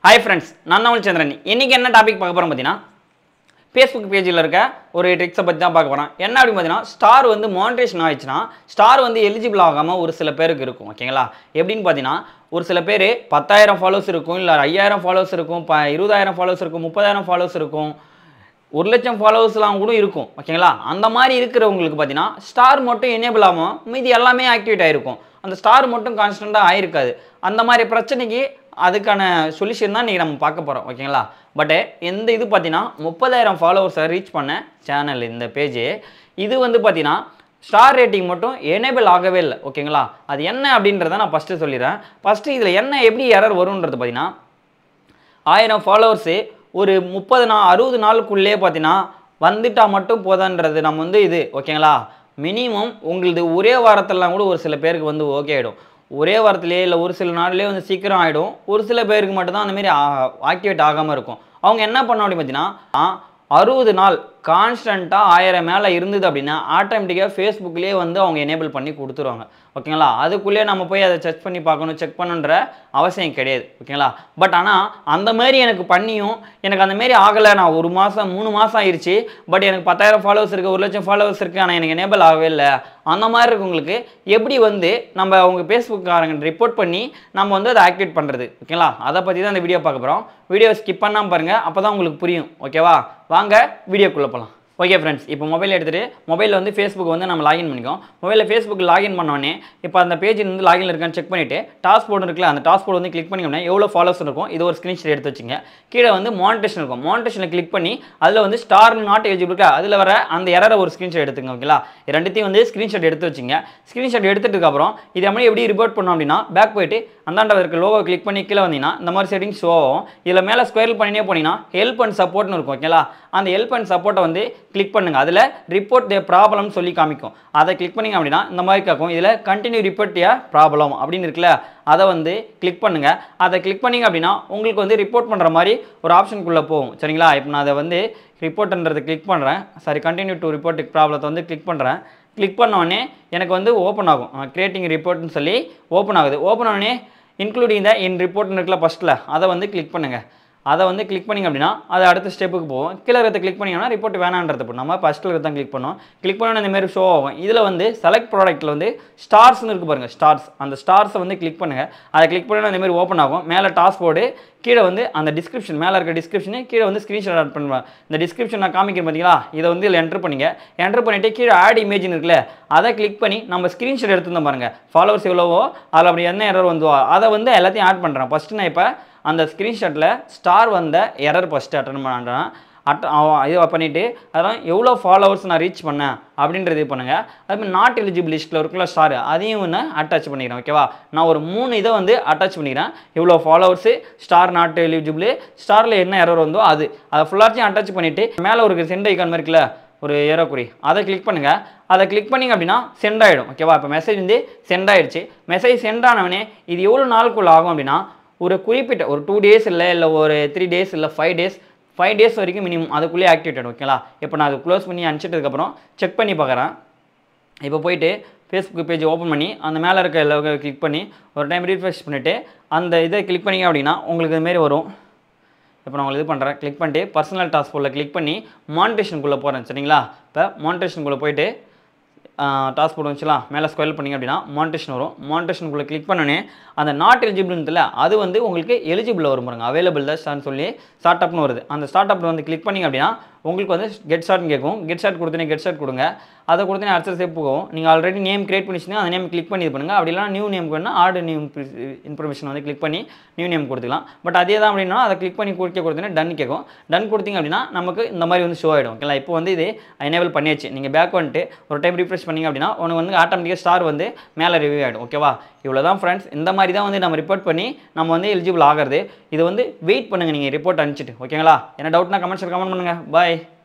hi friends நான் தான் சந்திரன் இன்னைக்கு என்ன டாபிக் பார்க்க போகிறோம் பார்த்தீங்கன்னா ஃபேஸ்புக் பேஜில் இருக்க ஒரு ட்ரிக்ஸை பற்றி தான் பார்க்க போகிறோம் என்ன அப்படின்னு பார்த்தீங்கன்னா ஸ்டார் வந்து மானிட்டேஷன் ஆயிடுச்சுன்னா ஸ்டார் வந்து எலிஜிபிள் ஆகாமல் ஒரு சில பேருக்கு இருக்கும் ஓகேங்களா எப்படின்னு பார்த்தீங்கன்னா ஒரு சில பேர் பத்தாயிரம் ஃபாலோஸ் இருக்கும் இல்லை ஐயாயிரம் ஃபாலோஸ் இருக்கும் ப இருபதாயிரம் ஃபாலோஸ் இருக்கும் முப்பதாயிரம் ஃபாலோஸ் இருக்கும் ஒரு லட்சம் ஃபாலோவர்ஸ்லாம் கூட இருக்கும் ஓகேங்களா அந்த மாதிரி இருக்கிறவங்களுக்கு பார்த்தீங்கன்னா ஸ்டார் மட்டும் எனேபிள் ஆகும் மீதி எல்லாமே ஆக்டிவேட் ஆகிருக்கும் அந்த ஸ்டார் மட்டும் கான்ஸ்டண்ட்டாக ஆயிருக்காது அந்த மாதிரி பிரச்சனைக்கு அதுக்கான சொல்யூஷன் தான் இன்றைக்கி நம்ம பார்க்க போகிறோம் ஓகேங்களா பட்டு எந்த இது பார்த்தீங்கன்னா முப்பதாயிரம் ஃபாலோவர்ஸை ரீச் பண்ண சேனல் இந்த பேஜ் இது வந்து பார்த்தீங்கன்னா ஸ்டார் ரேட்டிங் மட்டும் எனேபிள் ஆகவே இல்லை ஓகேங்களா அது என்ன அப்படின்றத நான் ஃபஸ்ட்டு சொல்லிடுறேன் ஃபஸ்ட்டு இதில் என்ன எப்படி எரர் வரும்ன்றது பார்த்தீங்கன்னா ஆயிரம் ஃபாலோவர்ஸு ஒரு முப்பது நாள் அறுபது நாளுக்குள்ளே பார்த்தீங்கன்னா வந்துட்டா மட்டும் போதான்றது நம்ம வந்து இது ஓகேங்களா மினிமம் உங்களது ஒரே வாரத்திலலாம் கூட ஒரு சில பேருக்கு வந்து ஓகே ஆகிடும் ஒரே வாரத்திலேயே இல்லை ஒரு சில நாள்லேயே வந்து சீக்கிரம் ஆகிடும் ஒரு சில பேருக்கு மட்டும்தான் அந்த மாதிரி ஆக்டிவேட் ஆகாமல் இருக்கும் அவங்க என்ன பண்ண அப்படின்னு பார்த்தீங்கன்னா அறுபது நாள் கான்ஸ்டண்ட்டாக ஆயிரம் மேலே இருந்தது அப்படின்னா ஆட்டோமேட்டிக்காக ஃபேஸ்புக்லேயே வந்து அவங்க எனேபிள் பண்ணி கொடுத்துருவாங்க ஓகேங்களா அதுக்குள்ளேயே நம்ம போய் அதை செக் பண்ணி பார்க்கணும் செக் பண்ணணுன்ற அவசியம் கிடையாது ஓகேங்களா பட் ஆனால் அந்த மாதிரி எனக்கு பண்ணியும் எனக்கு அந்த மாதிரி ஆகலை நான் ஒரு மாதம் மூணு மாதம் ஆயிடுச்சு பட் எனக்கு பத்தாயிரம் ஃபாலோவர்ஸ் இருக்குது ஒரு லட்சம் ஃபாலோவர்ஸ் இருக்குது ஆனால் எனக்கு எனேபிள் ஆகவே இல்லை அந்த மாதிரி இருக்கவங்களுக்கு எப்படி வந்து நம்ம அவங்க ஃபேஸ்புக்காரங்க ரிப்போர்ட் பண்ணி நம்ம வந்து அதை ஆக்டிவேட் பண்ணுறது ஓகேங்களா அதை பற்றி தான் இந்த வீடியோ பார்க்க போகிறோம் வீடியோ ஸ்கிப் பண்ணாமல் பாருங்கள் அப்போ தான் உங்களுக்கு புரியும் ஓகேவா வாங்க வீடியோக்குள்ளே போகலாம் ஓகே ஃப்ரெண்ட்ஸ் இப்போ மொபைல் எடுத்துகிட்டு மொபைலில் வந்து ஃபேஸ்புக் வந்து நம்ம லாகின் பண்ணிக்கோம் மொபைலில் ஃபேஸ்புக் லாகின் பண்ணோடனே இப்போ அந்த பேஜ் வந்து லாகின் இருக்கான்னு செக் பண்ணிவிட்டு டாஸ் போர்டு இருக்குல்ல அந்த டாஸ் போர்டு வந்து கிளிக் பண்ணிக்கோங்க எவ்வளோ ஃபாலோஸ் இருக்கும் இது ஒரு ஸ்க்ரீன்ஷாட் எடுத்து வச்சுங்க கீழே வந்து மானிட்டேஷன் இருக்கும் மானிட்டேஷனில் கிளிக் பண்ணி அதில் வந்து ஸ்டார் நாட் எலிஜிபிள் இருக்கா அதில் வர அந்த எரரை ஒரு ஸ்க்ரீன்ஷாட் எடுத்துங்க ஓகேங்களா இது ரெண்டுத்தையும் வந்து ஸ்க்ரீன்ஷாட் எடுத்து வச்சுங்க ஸ்க்ரீன்ஷாட் எடுத்துட்டு அப்புறம் இதை எப்படி எப்படி ரிப்போர்ட் பண்ணோம் அப்படின்னா பேக் போயிட்டு அந்தாண்ட இருக்க லோகோ கிளிக் பண்ணி கீழே வந்தீங்கன்னா இந்த மாதிரி செட்டிங்ஸ் ஷோ ஆகும் இதில் மேலே ஸ்கொயர் பண்ணினே போனீங்கன்னா ஹெல்ப் அண்ட் சப்போர்ட்னு இருக்கும் ஓகேங்களா அந்த ஹெல்ப் அண்ட் சப்போர்ட்டை வந்து கிளிக் பண்ணுங்க அதில் ரிப்போர்ட் த ப்ராப்ளம்னு சொல்லி காமிக்கும் அதை கிளிக் பண்ணிங்க அப்படின்னா இந்த மாதிரி கேட்கும் இதில் கண்டினியூ ரிப்போர்ட் ய ப்ராப்ளம் அப்படின்னு இருக்குல்ல அதை வந்து கிளிக் பண்ணுங்க அதை கிளிக் பண்ணிங்க அப்படின்னா உங்களுக்கு வந்து ரிப்போர்ட் பண்ணுற மாதிரி ஒரு ஆப்ஷனுக்குள்ளே போகும் சரிங்களா இப்போ நான் அதை வந்து ரிப்போர்ட்ன்றதை கிளிக் பண்ணுறேன் சாரி கண்டினியூ டு ரிப்போர்ட் ப்ராப்ளத்தை வந்து கிளிக் பண்ணுறேன் கிளிக் பண்ணோடனே எனக்கு வந்து ஓப்பன் ஆகும் கிரியேட்டிங் ரிப்போர்ட்னு சொல்லி ஓப்பன் ஆகுது ஓப்பன் ஆனோடனே இன்க்ளூடிங் த இன் ரிப்போர்ட்னு இருக்குல்ல ஃபஸ்ட்டில் அதை வந்து கிளிக் பண்ணுங்கள் அதை வந்து கிளிக் பண்ணிங்க அப்படின்னா அது அடுத்த ஸ்டெப்புக்கு போகும் கீழே இருக்கிறத கிளிக் பண்ணிங்கன்னா ரிப்போர்ட் வேணான்றது இப்போ நம்ம ஃபஸ்ட்டில் இருக்கிறத தான் கிளிக் பண்ணோம் கிளிக் பண்ணோன்னு இந்த மாதிரி ஷோ ஆகும் இதில் வந்து செலக்ட் ப்ராடக்ட்டில் வந்து ஸ்டார்ஸ்னு இருக்கு பாருங்கள் ஸ்டார்ஸ் அந்த ஸ்டார்ஸை வந்து கிளிக் பண்ணுங்கள் அதை கிளிக் பண்ணோன்னா இந்த மாதிரி ஓப்பன் ஆகும் மேலே டாஸ் போர்டு கீழே வந்து அந்த டிஸ்கிரிப்ஷன் மேலே இருக்க டிஸ்கிரிப்ஷனு கீழே வந்து ஸ்க்ரீன்ஷாட் ஆட் பண்ணுவேன் இந்த டிஸ்கிரிப்ஷன் நான் காமிக்கிறேன் பார்த்தீங்களா இதை வந்து இதில் என்ட்ரு பண்ணிங்க என்ட்ரு பண்ணிவிட்டு கீழே ஆட் இமேஜ்னு இருக்குல்ல அதை கிளிக் பண்ணி நம்ம ஸ்க்ரீன்ஷாட் எடுத்துருந்தோம் பாருங்கள் ஃபாலோவர்ஸ் எவ்வளவோ அதில் அப்படி என்ன எரர் வந்தோ அதை வந்து எல்லாத்தையும் ஆட் பண்ணுறேன் ஃபஸ்ட்டு நான் இப்போ அந்த ஸ்க்ரீன்ஷாட்டில் ஸ்டார் வந்த எரர் ஃபஸ்ட்டு அட்டன் பண்ணுறேன் அட் இது பண்ணிவிட்டு அதெல்லாம் எவ்வளோ ஃபாலோவர்ஸ் நான் ரீச் பண்ணேன் அப்படின்றது இது பண்ணுங்கள் அதுமாதிரி நாட் எலிஜிபிள் லிஸ்ட்டில் இருக்குல்ல ஸ்டார் அதையும் ஒன்று அட்டாச் பண்ணிக்கிறேன் ஓகேவா நான் ஒரு மூணு இதை வந்து அட்டாச் பண்ணிக்கிறேன் இவ்வளோ ஃபாலோவர்ஸு ஸ்டார் நாட் எலிஜிபிள் ஸ்டாரில் என்ன எரர் வந்தோ அது அதை ஃபுல்லாத்தையும் அட்டாச் பண்ணிவிட்டு மேலே ஒரு சென்ட் ஐக்கான் மாதிரி இருக்குல்ல ஒரு ஏரோக்குறி அதை கிளிக் பண்ணுங்கள் அதை கிளிக் பண்ணிங்க அப்படின்னா சென்ட் ஆகிடும் ஓகேவா இப்போ மெசேஜ் வந்து சென்ட் ஆகிடுச்சு மெசேஜ் சென்ட் ஆனவனே இது எவ்வளோ நாளுக்குள்ள ஆகும் அப்படின்னா ஒரு குறிப்பிட்ட ஒரு டூ டேஸ் இல்லை இல்லை ஒரு த்ரீ டேஸ் இல்லை ஃபைவ் டேஸ் ஃபைவ் டேஸ் வரைக்கும் மினிமம் அதுக்குள்ளேயே ஆக்டிவேட் ஆகிடும் ஓகேங்களா இப்போ நான் அதை க்ளோஸ் பண்ணி அனுப்பிச்சிட்டதுக்கப்புறம் செக் பண்ணி பார்க்குறேன் இப்போ போயிட்டு ஃபேஸ்புக் பேஜ் ஓப்பன் பண்ணி அந்த மேலே இருக்க லோகோ கிளிக் பண்ணி ஒரு டைம் ரீஃப்ரெஷ் பண்ணிவிட்டு அந்த இதை கிளிக் பண்ணிங்க அப்படின்னா உங்களுக்கு இதுமாரி வரும் இப்போ நான் உங்களுக்கு இது பண்ணுறேன் கிளிக் பண்ணிட்டு பர்சனல் டாஸ்க் போல் கிளிக் பண்ணி மானிட்டேஷனுக்குள்ளே போகிறேன் சரிங்களா இப்போ மானிட்டேஷனுக்குள்ளே போயிட்டு டாஸ்க் போட்டு வச்சுலாம் மேலே ஸ்கொயல் பண்ணிங்க அப்படின்னா மானிட்டேஷன் வரும் மானிட்டேஷனுக்குள்ளே கிளிக் பண்ணோன்னே அந்த நாட் எலிஜிபிள்ன்றதுல அது வந்து உங்களுக்கு எலிஜிபிள் வரும் பாருங்க அவைலபிள் தான் சொல்லி ஸ்டார்ட் அப்னு வருது அந்த ஸ்டார்ட் அப் வந்து கிளிக் பண்ணிங்க அப்படின்னா உங்களுக்கு வந்து கெட் ஸ்டார்ட்னு கேட்கும் கெட் ஸ்டார்ட் கொடுத்தனே கெட் ஸ்டார்ட் கொடுங்க அதை கொடுத்தனே அடுத்த ஸ்டெப் போகும் நீங்கள் ஆல்ரெடி நேம் கிரியேட் பண்ணிச்சுன்னா அந்த நேம் கிளிக் பண்ணி இது பண்ணுங்கள் அப்படி இல்லைனா நியூ நேம் வேணும்னா ஆர்டு நியூ இன்ஃபர்மேஷன் வந்து கிளிக் பண்ணி நியூ நேம் கொடுத்துக்கலாம் பட் அதே தான் அப்படின்னா அதை கிளிக் பண்ணி கொடுக்க கொடுத்தனே டன் கேட்கும் டன் கொடுத்தீங்க அப்படின்னா நமக்கு இந்த மாதிரி வந்து ஷோ ஆகிடும் ஓகேங்களா இப்போ வந்து இது எனேபிள் பண்ணியாச்சு நீங்கள் பேக் வந்துட்டு ஒரு டைம் ரிஃப்ரெஷ் பண்ணிங்க அப்படின்னா உனக்கு வந்து ஆட்டோமேட்டிக்காக ஸ்டார் வந்து மேலே ரிவ்யூ ஆகிடும் ஓகேவா இவ்வளோ தான் ஃப்ரெண்ட்ஸ் இந்த மாதிரி தான் வந்து நம்ம ரிப்போர்ட் பண்ணி நம்ம வந்து எலிஜிபிள் ஆகிறது இது வந்து வெயிட் பண்ணுங்கள் நீங்கள் ரிப்போர்ட் அனுப்பிச்சிட்டு ஓகேங்களா என்ன டவுட்னா கமெண்ட்ஸில் கமெண்ட் பண்ணுங்கள் பாய்